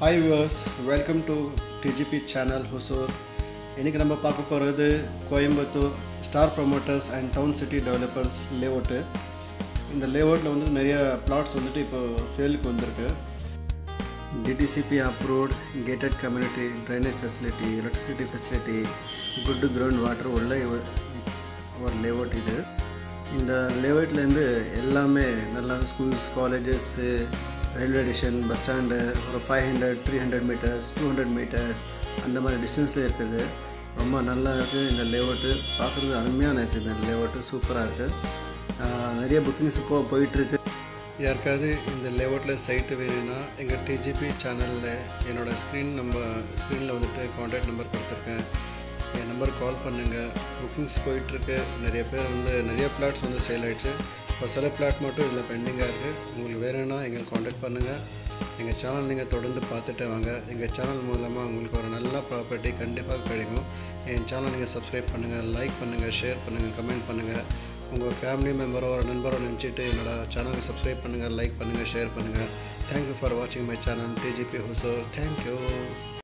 hi viewers welcome to DGP channel Hosur இன்றைக்கி நம்ம பார்க்க போகிறது Coimbatore star promoters and town city developers layout இந்த லேஅவுட்டில் வந்து நிறைய பிளாட்ஸ் வந்துட்டு இப்போ சேலுக்கு வந்திருக்கு DTCP approved gated community drainage facility electricity facility good ground water உள்ள ஒரு- ஒரு லேஅவுட் இது இந்த லேஅவுட்லேருந்து எல்லாமே நல்லா schools colleges railway station bus stand ஒரு five hundred three hundred metres two hundred metres அந்த மாதிரி டிஸ்டன்ஸில் இருக்குது ரொம்ப நல்லா இருக்குது இந்த லேஅவுட்டு பார்க்குறது அருமையான இருக்குது இந்த லேஅவுட்டு சூப்பராக இருக்குது நிறைய புக்கிங்ஸ் இப்போ போயிட்டுருக்கு யாருக்காவது இந்த லேஅவுட்டில் சைட்டு வேணும்னா எங்கள் டிஜிபி சேனலில் என்னோடய ஸ்க்ரீன் நம்ம ஸ்க்ரீனில் வந்துட்டு காண்டாக்ட் நம்பர் கொடுத்துருக்கேன் என் நம்பர் கால் பண்ணுங்கள் புக்கிங்ஸ் போயிட்டுருக்கு நிறைய பேர் வந்து நிறைய பிளாட்ஸ் வந்து சேல் ஆயிடுச்சு இப்போ சில பிளாட் மட்டும் இதில் பெண்டிங்காக இருக்குது உங்களுக்கு வேணும்னா எங்களுக்கு காண்டாக்ட் பண்ணுங்கள் எங்கள் சேனல் நீங்கள் தொடர்ந்து பார்த்துட்டு வாங்க எங்கள் சேனல் மூலமாக உங்களுக்கு ஒரு நல்ல ப்ராப்பர்ட்டி கண்டிப்பாக கிடைக்கும் என் சேனல் நீங்கள் சப்ஸ்கிரைப் பண்ணுங்கள் லைக் பண்ணுங்கள் ஷேர் பண்ணுங்கள் கமெண்ட் பண்ணுங்கள் உங்கள் ஃபேமிலி மெம்பரோ ஒரு நண்பரோ நினச்சிட்டு என்னோட சேனலுக்கு சப்ஸ்கிரைப் பண்ணுங்கள் லைக் பண்ணுங்கள் ஷேர் பண்ணுங்கள் தேங்க்யூ ஃபார் வாட்சிங் my channel DGP Hosur thank you